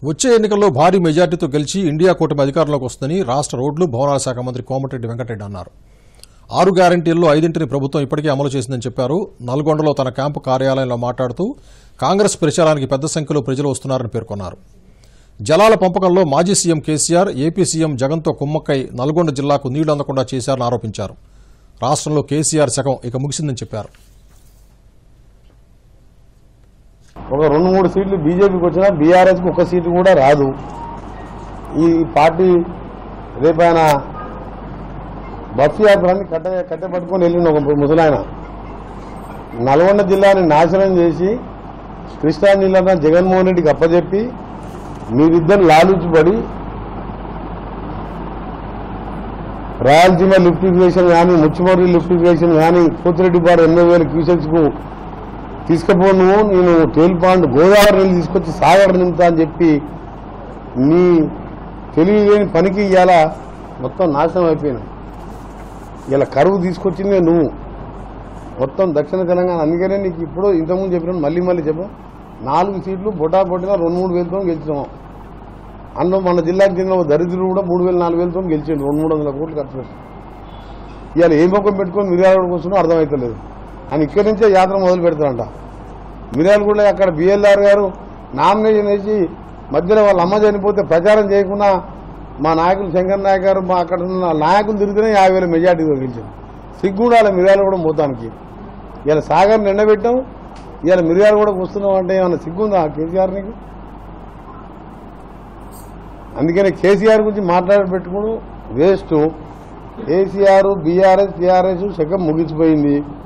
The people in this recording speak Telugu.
వచ్చే ఎన్నికల్లో భారీ మెజార్టీతో గెలిచి ఇండియా కూటమి అధికారంలోకి వస్తుందని రాష్ట్ర రోడ్లు భవనాల శాఖ మంత్రి కోమటిరెడ్డి వెంకటరెడ్డి అన్నారు ఆరు గ్యారంటీల్లో ఐదింటిని ప్రభుత్వం ఇప్పటికే అమలు చేసిందని చెప్పారు నల్గొండలో తన క్యాంపు కార్యాలయంలో మాట్లాడుతూ కాంగ్రెస్ ప్రచారానికి పెద్ద సంఖ్యలో ప్రజలు వస్తున్నారని పేర్కొన్నారు జలాల పంపకంలో మాజీ సీఎం కేసీఆర్ ఏపీ సీఎం జగన్తో కుమ్మక్కై నల్గొండ జిల్లాకు నీళ్లు అందకుండా చేశారని ఆరోపించారు రాష్ట్రంలో కేసీఆర్ శకం ఇక ముగిసిందని చెప్పారు ఒక రెండు మూడు సీట్లు బీజేపీకి వచ్చినా బీఆర్ఎస్కి ఒక సీటు కూడా రాదు ఈ పార్టీ రేపు ఆయన బస్సు యాత్రని కట్ట కట్టెపట్టుకొని వెళ్ళిన ఒక ముసలాయన నల్గొండ జిల్లాని నాశనం చేసి కృష్ణా జిల్లా జగన్మోహన్ రెడ్డికి అప్పచెప్పి మీరిద్దరు లాలూచిపడి రాయలసీమ లిఫ్ట్ ఇరిగేషన్ కానీ ముచ్చిమర్రి లిఫ్ట్ ఇరిగేషన్ కానీ పోతిరెడ్డిపాడు ఎనిమిది వేల క్యూసెక్స్ కు తీసుకుపో నువ్వు నేను తేలిపాండు గోదావరి నీళ్ళు తీసుకొచ్చి సాగర్ నింపుతా అని చెప్పి నీ తెలివి లేని పనికి ఇవాళ మొత్తం నాశనం అయిపోయినాయి ఇలా కరువు తీసుకొచ్చిందే నువ్వు మొత్తం దక్షిణ తెలంగాణ అందుకనే నీకు ఇప్పుడు ఇంతకుముందు చెప్పిన మళ్ళీ మళ్ళీ చెప్పు నాలుగు సీట్లు బొటా బొట్టిన రెండు మూడు వేలతో గెలిచినాం అందులో మన జిల్లాకు చెందిన ఒక దరిద్రుడు కూడా మూడు వేల నాలుగు వేలతో గెలిచిండు రెండు మూడు వందల కోట్లు ఖర్చు పెట్టి ఇవాళ ఏ ముఖం పెట్టుకొని మిర్యాలగూడకు వస్తున్నా అర్థమవుతలేదు ఆయన ఇక్కడి నుంచే యాత్ర మొదలు పెడతాడంట మిర్యాలగూడలో అక్కడ బిఎల్ఆర్ గారు నామినేషన్ వేసి మధ్యలో వాళ్ళ అమ్మ చనిపోతే ప్రచారం చేయకుండా మా నాయకులు శంకర్ నాయక్ గారు మా అక్కడ ఉన్న నాయకులు తిరిగితేనే యాభై వేల మెజార్టీతో గెలిచారు సిగ్గుండాలి మిర్యాలగూడ మొత్తానికి ఇలా సాగర్ నిండబెట్టాం ఇవాళ మిర్యాలగూడకు వస్తున్నాం అంటే ఏమైనా సిగ్గుందా కేసీఆర్ నీకు అందుకని కేసీఆర్ గురించి మాట్లాడబెట్టుకోవడం వేస్ట్ కేసీఆర్ బీఆర్ఎస్ టీఆర్ఎస్ శకం ముగిసిపోయింది